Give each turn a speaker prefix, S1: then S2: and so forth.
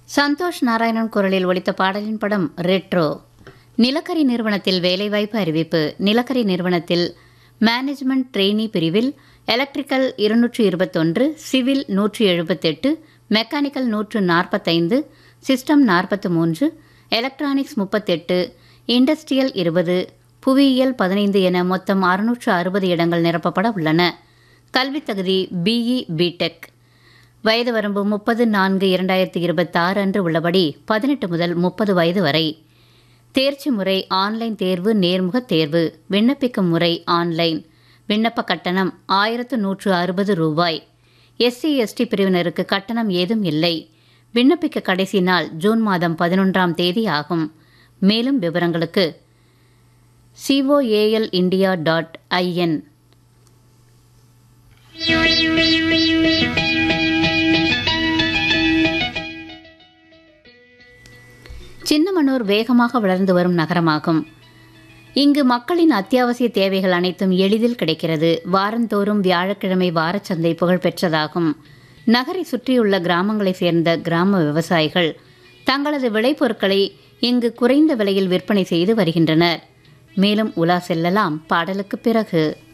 S1: சந்தோஷ் நாராயணன் குரலில் ஒலித்த பாடலின் படம் ரெட்ரோ நிலக்கரி நிறுவனத்தில் வேலைவாய்ப்பு அறிவிப்பு நிலக்கரி நிறுவனத்தில் மேனேஜ்மெண்ட் ட்ரெயினி பிரிவில் எலக்ட்ரிக்கல் இருநூற்று இருபத்தொன்று சிவில் நூற்று எழுபத்தெட்டு மெக்கானிக்கல் நூற்று நாற்பத்தைந்து சிஸ்டம் நாற்பத்து மூன்று எலக்ட்ரானிக்ஸ் முப்பத்தெட்டு இண்டஸ்ட்ரியல் இருபது புவியியல் பதினைந்து என மொத்தம் அறுநூற்று அறுபது இடங்கள் நிரப்பப்பட உள்ளன கல்வித் தகுதி பிஇ பிடெக் வயது வரம்பு முப்பது நான்கு இரண்டாயிரத்தி இருபத்தாறு அன்று உள்ளபடி பதினெட்டு முதல் முப்பது வயது வரை தேர்ச்சி முறை ஆன்லைன் தேர்வு நேர்முக தேர்வு விண்ணப்பிக்கும் முறை ஆன்லைன் விண்ணப்ப கட்டணம் ஆயிரத்து நூற்று அறுபது ரூபாய் எஸ்சி எஸ்டி பிரிவினருக்கு கட்டணம் ஏதும் இல்லை விண்ணப்பிக்க கடைசி நாள் ஜூன் மாதம் பதினொன்றாம் தேதி ஆகும் மேலும் விவரங்களுக்கு COAL India dot IN Chinnamanur வேகமாக வளர்ந்து வரும் நகரமாகும் இங்கு மக்களின் அத்தியாவசிய தேவைகள் அனைத்தும் எளிதில் கிடைக்கிறது வாரந்தோறும் வியாழக்கிழமை வாரச்சந்தை புகழ்பெற்றதாகும் நகரை சுற்றியுள்ள கிராமங்களைச் சேர்ந்த கிராம விவசாயிகள் தங்களது விளைபொருட்களை இங்கு குறைந்த விலையில் விற்பனை செய்து வருகின்றனர் மேலும் உலா செல்லலாம் பாடலுக்கு பிறகு